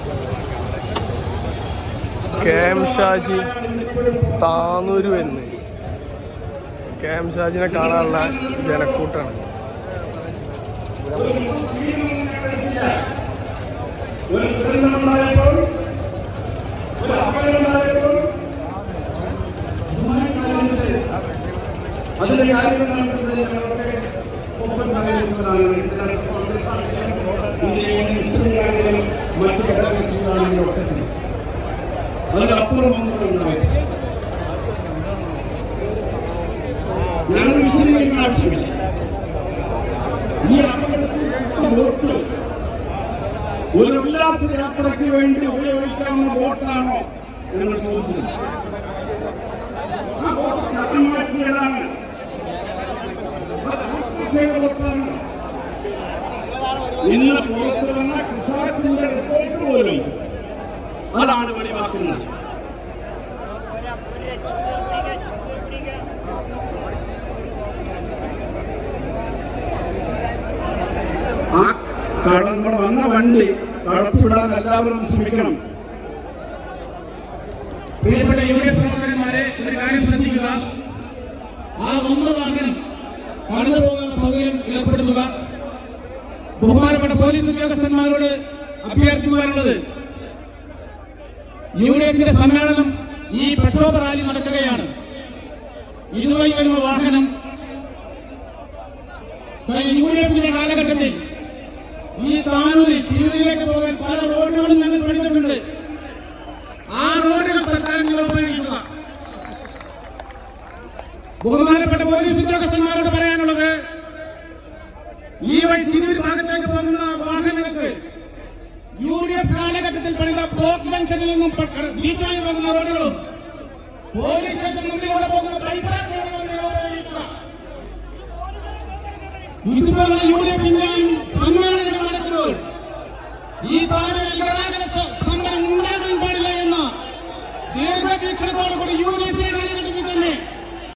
K M Shaji Tanur വരുന്നത് K M ഷാജിനെ കാണാനുള്ള ജനക്കൂട്ടാണ് ഒരു ദുരന്തമുണ്ടായപ്പോൾ ഒരു അപകടമുണ്ടായപ്പോൾ സുഖമായി സഹകരിച്ച് അതിലെ കാര്യങ്ങൾ നടത്തുന്നതിൽ ഞങ്ങളൊക്കെ ഒപ്പം സഹകരിച്ചവരാണ് ഇതിനകത്ത് കോൺഗ്രസ് ആണെങ്കിലും ഇന്ത്യയുടെ മുസ്ലിം മറ്റു ഘടകകക്ഷികളാണെങ്കിലും ഒക്കെ തന്നെ. അതിനപ്പുറം ഒന്നും ഉണ്ടായിട്ടില്ല ഞാനത് വിശദീകരിക്കുന്ന ആവശ്യമില്ല ഈ അപകടത്തിൽ വോട്ട് ഒരു ഉല്ലാസ യാത്രയ്ക്ക് വേണ്ടി ഉപയോഗിക്കാവുന്ന വോട്ടാണോ എന്ന് ചോദിച്ചത് ആ വോട്ട് കടം മാറ്റിയതാണ് അത് ആത്മഹത്യ ചെയ്ത വോട്ടാണ് ഇന്ന് പുറത്തു വന്ന കുസാറ്റിന്റെ റിപ്പോർട്ട് പോലും അതാണ് വെളിവാക്കുന്നത് ആ കടന്നു വന്ന വണ്ടി കടത്തിവിടാൻ എല്ലാവരും ശ്രമിക്കണം പ്രിയപ്പെട്ട യു ഡി എഫ് പ്രവർത്തകന്മാരെ ഒരു കാര്യം ശ്രദ്ധിക്കുക ആ വന്ന വാഹനം കടന്നു പോകാനുള്ള സൗകര്യം ഏർപ്പെടുത്തുക ബഹുമാനപ്പെട്ട പോലീസ് ഉദ്യോഗസ്ഥന്മാരോട് അഭ്യർത്ഥിക്കുവാനുള്ളത് യു ഡി എഫിന്റെ സമ്മേളനം ഈ പ്രക്ഷോഭ റാലി നടക്കുകയാണ് ഇതുവഴി വരുന്ന വാഹനം യു ഡി എഫിന്റെ കാലഘട്ടത്തിൽ ഈ താനൂരിൽ തിരൂരിലേക്ക് പോകാൻ പല റോഡുകളും ഞങ്ങൾ പണിതിട്ടുണ്ട് ആ റോഡുകൾ തൽക്കാലം നിങ്ങൾ ഉപയോഗിക്കുക ബഹുമാനപ്പെട്ട പോലീസ് ഉദ്യോഗസ്ഥന്മാരോട് പറയാനുള്ളത് ഈ വഴി തിരൂർ ഭാഗത്തേക്ക് പോകുന്ന വാഹനങ്ങൾക്ക് യു ഡി എഫ് കാലഘട്ടത്തിൽ പണിത ബ്ലോക്ക് ജംഗ്ഷനിൽ നിന്നും പ- കട- ബീച്ചായി പോകുന്ന റോഡുകളും പോലീസ് സ്റ്റേഷൻ മുന്നിലൂടെ പോകുന്ന ബൈപ്പാസ് റോഡുകളും നിങ്ങൾ ഉപയോഗിക്കുക ഇതുപോലുള്ള യു ഡി എഫിന്റെയും സമ്മേളനങ്ങൾ നടക്കുമ്പോൾ ഈ താനൂരിൽ ഗതാഗത